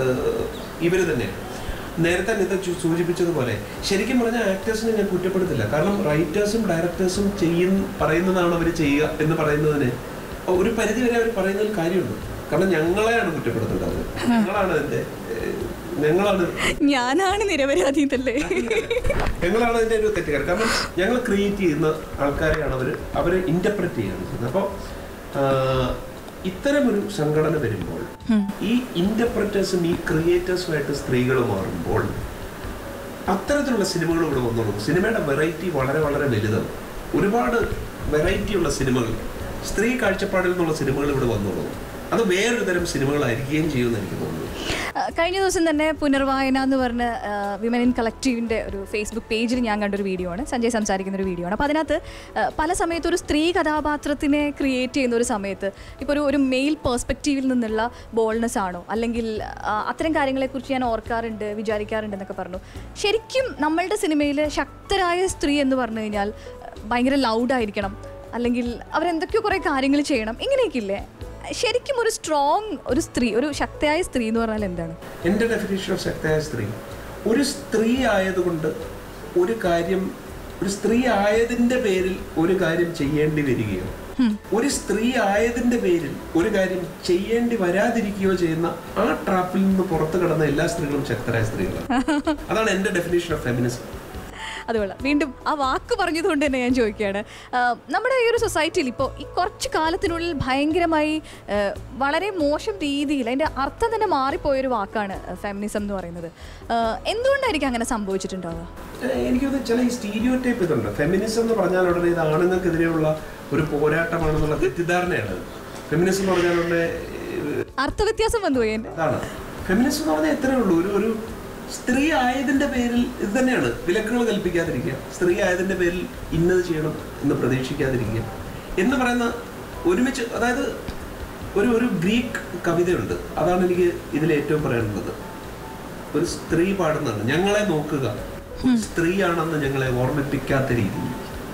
ഇവർ തന്നെയാണ് നേരത്തെ നിത ചു- സൂചിപ്പിച്ചതുപോലെ ശരിക്കും പറഞ്ഞാൽ ആക്ടേഴ്സിനെ ഞാൻ കുറ്റപ്പെടുത്തില്ല കാരണം റൈറ്റേഴ്സും ഡയറക്ടേഴ്സും ചെയ്യുന്ന പറയുന്നതാണ് അവർ ചെയ്യുക എന്ന് പറയുന്നതിന് ഒരു പരിധി വരെ അവർ പറയുന്നതിൽ കാര്യമുണ്ട് കാരണം ഞങ്ങളെയാണ് കുറ്റപ്പെടുത്തേണ്ടത് ഞങ്ങളാണ് അതിൻ്റെ ഏഹ്, ഞങ്ങളാണ് ഞാനാണ് നിരപരാധി എന്നല്ലേ ഞങ്ങളാണ് അതിന്റെ ഒരു തെറ്റുകാർ കാരണം ഞങ്ങൾ ക്രിയേറ്റ് ചെയ്യുന്ന ആൾക്കാരെയാണ് അവർ അവർ ഇന്റർപ്രറ്റ് ചെയ്യുന്നത് ചെയ്യുന്നത് അപ്പോൾ ഇത്തരമൊരു സംഘടന വരുമ്പോൾ ഈ ഇന്റർപ്രറ്റേഴ്സും ഈ ക്രിയേറ്റേഴ്സുമായിട്ട് സ്ത്രീകൾ മാറുമ്പോൾ അത്തരത്തിലുള്ള സിനിമകൾ ഇവിടെ വന്നോളൂ സിനിമയുടെ വെറൈറ്റി വളരെ വളരെ വലുതാണ് ഒരുപാട് വെറൈറ്റി ഉള്ള സിനിമകൾ സ്ത്രീ കാഴ്ചപ്പാടിൽ നിന്നുള്ള സിനിമകൾ ഇവിടെ വന്നോളൂ അത് വേറൊരു തരം സിനിമകളായിരിക്കുകയും ചെയ്യുമെന്ന് എനിക്ക് തോന്നുന്നു ആ, കഴിഞ്ഞ ദിവസം തന്നെ പുനർവായന എന്ന് പറഞ്ഞ വിമൻ ഇൻ കളക്റ്റീവിൻ്റെ ഒരു ഫേസ്ബുക്ക് പേജിൽ ഞാൻ കണ്ടൊരു വീഡിയോ ആണ് സഞ്ജയ് സംസാരിക്കുന്ന ഒരു വീഡിയോ ആണ് അപ്പോൾ അതിനകത്ത് ആ, പല സമയത്ത് ഒരു സ്ത്രീ കഥാപാത്രത്തിനെ ക്രിയേറ്റ് ചെയ്യുന്ന ഒരു സമയത്ത് ഇപ്പോൾ ഒരു ഒരു മെയിൽ പേഴ്സ്പെക്റ്റീവിൽ നിന്നുള്ള ബോൾനെസ് ആണോ അല്ലെങ്കിൽ ആ, അത്തരം കാര്യങ്ങളെക്കുറിച്ച് ഞാൻ ഓർക്കാറുണ്ട് വിചാരിക്കാറുണ്ട് എന്നൊക്കെ പറഞ്ഞു ശരിക്കും നമ്മളുടെ സിനിമയിൽ ശക്തരായ സ്ത്രീ എന്ന് പറഞ്ഞു കഴിഞ്ഞാൽ ആ, ഭയങ്കര ലൗഡായിരിക്കണം അല്ലെങ്കിൽ അവരെന്തൊക്കെയോ കുറേ കാര്യങ്ങൾ ചെയ്യണം ഇങ്ങനെയൊക്കെ ഇല്ലേ ശരിക്കും ഒരു സ്ട്രോങ് ഒരു സ്ത്രീ ഒരു ശക്തയായ സ്ത്രീ എന്ന് പറഞ്ഞാൽ എന്താണ് എൻ്റെ ഡെഫിനേഷൻ ഓഫ് ശക്തയായ സ്ത്രീ ഒരു സ്ത്രീ ആയതുകൊണ്ട് ഒരു കാര്യം ഒരു സ്ത്രീ ആയതിന്റെ പേരിൽ ഒരു കാര്യം ചെയ്യേണ്ടി വരികയോ ഒരു സ്ത്രീ ആയതിന്റെ പേരിൽ ഒരു കാര്യം ചെയ്യേണ്ടി വരാതിരിക്കുകയോ ചെയ്യുന്ന ആ ട്രാപ്പിൽ നിന്ന് പുറത്തു കിടന്ന എല്ലാ സ്ത്രീകളും ശക്തരായ സ്ത്രീകളാണ് അതാണ് എൻ്റെ ഡെഫിനേഷൻ ഓഫ് ഫെമിനിസം അതുപോലെ വീണ്ടും ആ വാക്ക് പറഞ്ഞതുകൊണ്ട് തന്നെ ഞാൻ ചോദിക്കുകയാണ് ആ, നമ്മുടെ ഈ ഒരു സൊസൈറ്റിയിൽ ഇപ്പോൾ ഈ കുറച്ച് കാലത്തിനുള്ളിൽ ഭയങ്കരമായി ആ, വളരെ മോശം രീതിയിൽ അതിൻ്റെ അർത്ഥം തന്നെ മാറിപ്പോയൊരു വാക്കാണ് ഫെമിനിസം എന്ന് പറയുന്നത് ആ, എന്തുകൊണ്ടായിരിക്കും അങ്ങനെ സംഭവിച്ചിട്ടുണ്ടാവുക ഏഹ് എനിക്ക് തോന്നുന്നു ചില ഈ സ്റ്റീരിയോ ടൈപ്പ് ഇതുണ്ട് ഫെമിനിസം എന്ന് പറഞ്ഞാൽ ഉടനെ ഇത് ആണുങ്ങൾക്കെതിരെയുള്ള ഒരു പോരാട്ടമാണെന്നുള്ള തെറ്റിദ്ധാരണയാണ് ഫെമിനിസം എന്ന് പറഞ്ഞാൽ ഉടനെ ഏഹ്, അർത്ഥവ്യത്യാസം വന്നു പോയി എൻ്റെ അതാണ് ഫെമിനിസം എന്ന് പറഞ്ഞാൽ എത്രയേ ഉള്ളൂ ഒരു ഒരു സ്ത്രീ ആയതിന്റെ പേരിൽ ഇത് തന്നെയാണ് വിലക്കുകൾ കൽപ്പിക്കാതിരിക്കുക സ്ത്രീ ആയതിന്റെ പേരിൽ ഇന്നത് ചെയ്യണം എന്ന് പ്രതീക്ഷിക്കാതിരിക്കുക എന്ന് പറയുന്ന ഒരുമിച്ച് അതായത് ഒരു ഒരു ഗ്രീക്ക് കവിതയുണ്ട് അതാണ് എനിക്ക് ഇതിൽ ഏറ്റവും പറയാനുള്ളത് ഒരു സ്ത്രീ പാടുന്നതാണ് ഞങ്ങളെ നോക്കുക ഒരു സ്ത്രീയാണെന്ന് ഞങ്ങളെ ഓർമ്മിപ്പിക്കാത്ത രീതിയിൽ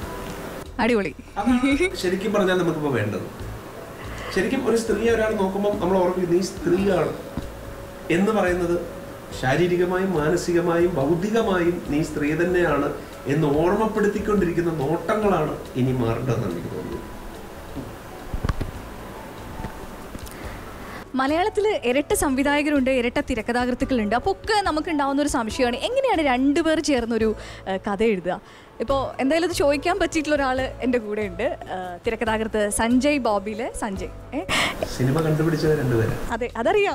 അടിപൊളി അതാണ് ശരിക്കും പറഞ്ഞാൽ നമുക്കിപ്പോൾ വേണ്ടത് ശരിക്കും ഒരു സ്ത്രീയെ ഒരാൾ നോക്കുമ്പോൾ നമ്മൾ ഓർമ്മിക്കും നീ സ്ത്രീയാണ് എന്ന് പറയുന്നത് ശാരീരികമായും മാനസികമായും ബൗദ്ധികമായും നീ സ്ത്രീ തന്നെയാണ് എന്ന് ഓർമ്മപ്പെടുത്തിക്കൊണ്ടിരിക്കുന്ന നോട്ടങ്ങളാണ് ഇനി മാറേണ്ടതെന്ന് എനിക്ക് തോന്നുന്നു മലയാളത്തിൽ ഇരട്ട സംവിധായകരുണ്ട് ഇരട്ട തിരക്കഥാകൃത്തുക്കളുണ്ട് അപ്പോൾ ഒക്കെ നമുക്ക് ഉണ്ടാവുന്ന ഒരു സംശയമാണ് എങ്ങനെയാണ് രണ്ടുപേർ ചേർന്നൊരു ഏഹ്, കഥ എഴുതുക ഇപ്പോൾ എന്തായാലും ഇത് ചോദിക്കാൻ പറ്റിയിട്ടുള്ള ഒരാൾ എൻ്റെ കൂടെ ഉണ്ട് ഏഹ്, തിരക്കഥാകൃത്ത് സഞ്ജയ് ബോബിയിലെ സഞ്ജയ് ഏ? സിനിമ കണ്ടുപിടിച്ചത് രണ്ടുപേരെ അതെ അതറിയാം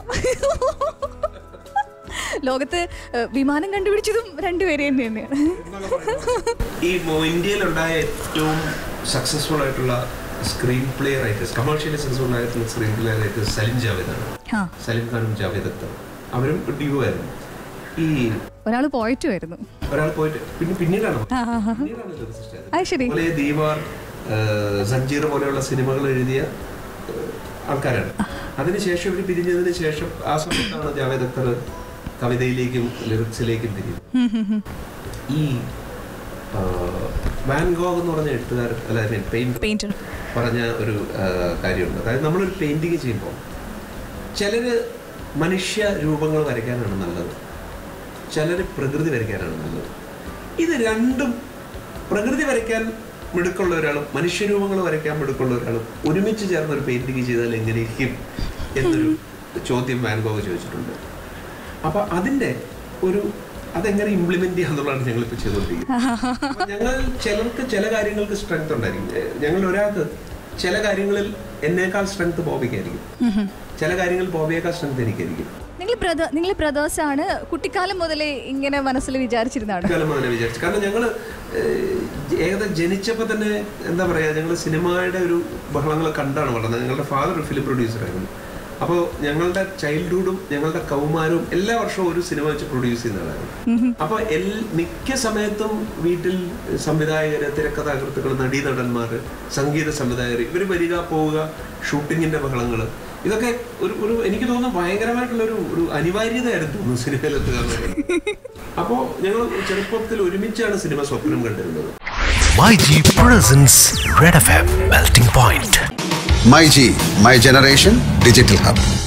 ലോകത്ത് ഏഹ്, വിമാനം കണ്ടുപിടിച്ചതും രണ്ടുപേരെ തന്നെയാണ് ഈ മോ- ഇന്ത്യയിലുണ്ടായ ഏറ്റവും സക്സസ്ഫുൾ ആയിട്ടുള്ള screenplay writers commercially successful ആയിട്ടുള്ള സ്ക്രീൻ പ്ലേ റൈറ്റേഴ്സ് സലിം ജാവേദാണ് ആ സലിം ഖാനും ജാവേദ് അക്തറും അവരും ഡ്യൂ ആയിരുന്നു ഈ ഒരാൾ പോയിട്ടുമായിരുന്നു ഒരാൾ പോയിട്ട് പിന്നെ പിന്നീടാണ് പിന്നീടാണ് lyricist ആയത്. അത് ശരി അതുപോലെ ദീവാർ ഏഹ്, സഞ്ജീർ പോലെയുള്ള സിനിമകൾ എഴുതിയ ഏഹ്, ആൾക്കാരാണ് അതിനുശേഷം ഇവർ പിരിഞ്ഞതിന് ശേഷം ആ സമയത്താണ് ജാവേദ് അക്തർ കവിതയിലേക്കും ലിറിക്സിലേക്കും തിരിഞ്ഞത് ഈ ആ, വാൻ ഗോഗ് എന്ന് പറഞ്ഞ എഴുത്തുകാരൻ അല്ല പെയിന്റ് പെയിന്റർ പറഞ്ഞ ഒരു ആ, കാര്യമുണ്ട് അതായത് നമ്മളൊരു പെയിന്റിങ് ചെയ്യുമ്പോൾ ചിലര് മനുഷ്യ രൂപങ്ങൾ വരയ്ക്കാനാണ് നല്ലത് ചിലർ പ്രകൃതി വരയ്ക്കാനാണ് നല്ലത് ഇത് രണ്ടും പ്രകൃതി വരയ്ക്കാൻ മിടുക്കുള്ള ഒരാളും മനുഷ്യരൂപങ്ങൾ വരയ്ക്കാൻ മിടുക്കുള്ള ഒരാളും ഒരുമിച്ച് ചേർന്ന് ഒരു പെയിന്റിങ് ചെയ്താൽ എങ്ങനെയിരിക്കും എന്നൊരു ചോദ്യം വാൻഗോഗ് ചോദിച്ചിട്ടുണ്ട് അപ്പൊ അതിന്റെ ഒരു അതെങ്ങനെ ഇംപ്ലിമെന്റ് ചെയ്യാന്നുള്ളതാണ് ഞങ്ങൾ ഇപ്പൊ ചെയ്തുകൊണ്ടിരിക്കുന്നത് അപ്പൊ ഞങ്ങൾ ചിലർക്ക് ചില കാര്യങ്ങൾക്ക് സ്ട്രെങ്ത് ഉണ്ടായിരിക്കും ഏ, ഞങ്ങൾ ഒരാൾക്ക് ചില കാര്യങ്ങളിൽ എന്നേക്കാൾ സ്ട്രെങ്ത് ബോബിക്കായിരിക്കും ചില കാര്യങ്ങളിൽ ബോബിയേക്കാൾ സ്ട്രെങ്ത് എനിക്കായിരിക്കും നിങ്ങൾ ബ്രദർ നിങ്ങൾ ബ്രദേഴ്സ് ആണ് കുട്ടിക്കാലം മുതലേ ഇങ്ങനെ മനസ്സിൽ വിചാരിച്ചിരുന്നതാണ് കാലം മുതലേ വിചാരിച്ചു കാരണം ഞങ്ങള് ഏഹ്, ഏകദേശം ജനിച്ചപ്പോൾ തന്നെ എന്താ പറയാ ഞങ്ങൾ സിനിമയുടെ ഒരു ബഹളങ്ങൾ കണ്ടാണ് വളർന്നത് ഞങ്ങളുടെ ഫാദർ ഒരു ഫിലിം പ്രൊഡ്യൂസറായിരുന്നു അപ്പോൾ ഞങ്ങളുടെ ചൈൽഡ്ഹുഡും ഞങ്ങളുടെ കൗമാരവും എല്ലാ വർഷവും ഒരു സിനിമ വെച്ച് പ്രൊഡ്യൂസ് ചെയ്യുന്നതായിരുന്നു അപ്പോൾ എൽ മിക്ക സമയത്തും വീട്ടിൽ സംവിധായകര് തിരക്കഥാകൃത്തുക്കൾ നടീനടന്മാർ സംഗീത സംവിധായകർ ഇവർ വരിക പോവുക ഷൂട്ടിങ്ങിന്റെ ബഹളങ്ങൾ ഇതൊക്കെ ഒരു ഒരു എനിക്ക് തോന്നുന്നു ഭയങ്കരമായിട്ടുള്ള ഒരു ഒരു അനിവാര്യതയായിരുന്നു തോന്നുന്നു സിനിമയിലെത്തുക എന്നുള്ളത്. അപ്പോ ഞങ്ങൾ ചെറുപ്പത്തിൽ ഒരുമിച്ചാണ് സിനിമ സ്വപ്നം കണ്ടിരുന്നത് YG presents Red FM Melting Point. My G, My Generation Digital Hub.